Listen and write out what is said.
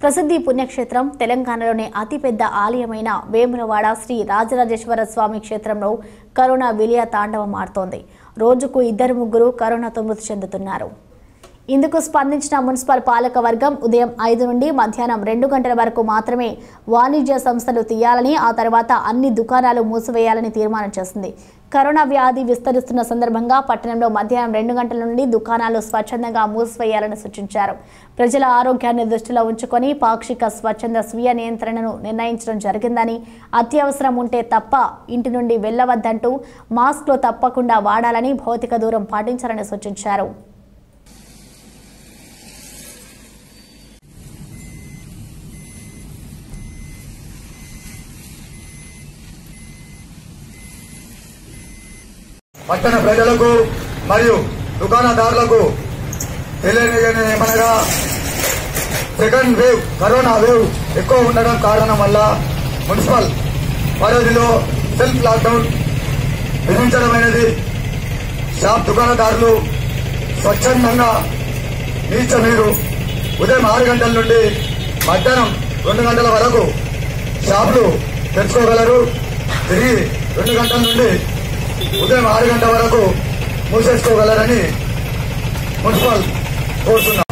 ప్రసిద్ధి పుణ్యక్షేత్రం తెలంగాణలోని అతిపెద్ద ఆలయమైన వేములవాడ శ్రీ రాజరాజేశ్వర స్వామి క్షేత్రంలో కరోనా విలయ తాండవం ఆడుతోంది రోజుకు ఇద్దరు ముగ్గురు కరోనాతో మృతి చెందుతున్నారు ఇందుకు స్పందించిన మున్సిపల్ పాలక వర్గం ఉదయం ఐదు నుండి మధ్యాహ్నం రెండు గంటల వరకు మాత్రమే వాణిజ్య సంస్థలు తీయాలని ఆ తర్వాత అన్ని దుకాణాలు మూసివేయాలని తీర్మానం చేసింది కరోనా వ్యాధి విస్తరిస్తున్న సందర్భంగా పట్టణంలో మధ్యాహ్నం రెండు గంటల నుండి దుకాణాలు స్వచ్ఛందంగా మూసివేయాలని సూచించారు ప్రజల ఆరోగ్యాన్ని దృష్టిలో ఉంచుకొని పాక్షిక స్వచ్ఛంద స్వీయ నియంత్రణను నిర్ణయించడం జరిగిందని అత్యవసరం ఉంటే తప్ప ఇంటి నుండి వెళ్లవద్దంటూ మాస్క్లు తప్పకుండా వాడాలని భౌతిక దూరం పాటించాలని సూచించారు పట్టణ ప్రజలకు మరియు దుకాణదారులకు తెలియని ఏమనగా సెకండ్ వేవ్ కరోనా వేవ్ ఎక్కువ ఉండడం కారణం వల్ల మున్సిపల్ పరిధిలో సెల్ఫ్ లాక్డౌన్ విధించడమైనది షాప్ దుకాణదారులు స్వచ్ఛందంగా నీచ మీరు ఉదయం ఆరు గంటల నుండి మధ్యాహ్నం రెండు గంటల వరకు షాపులు తెరుచుకోగలరు తిరిగి రెండు గంటల నుండి ఉదయం ఆరు గంటల వరకు మూసేసుకోగలరని మున్సిపల్ కోరుతున్నాం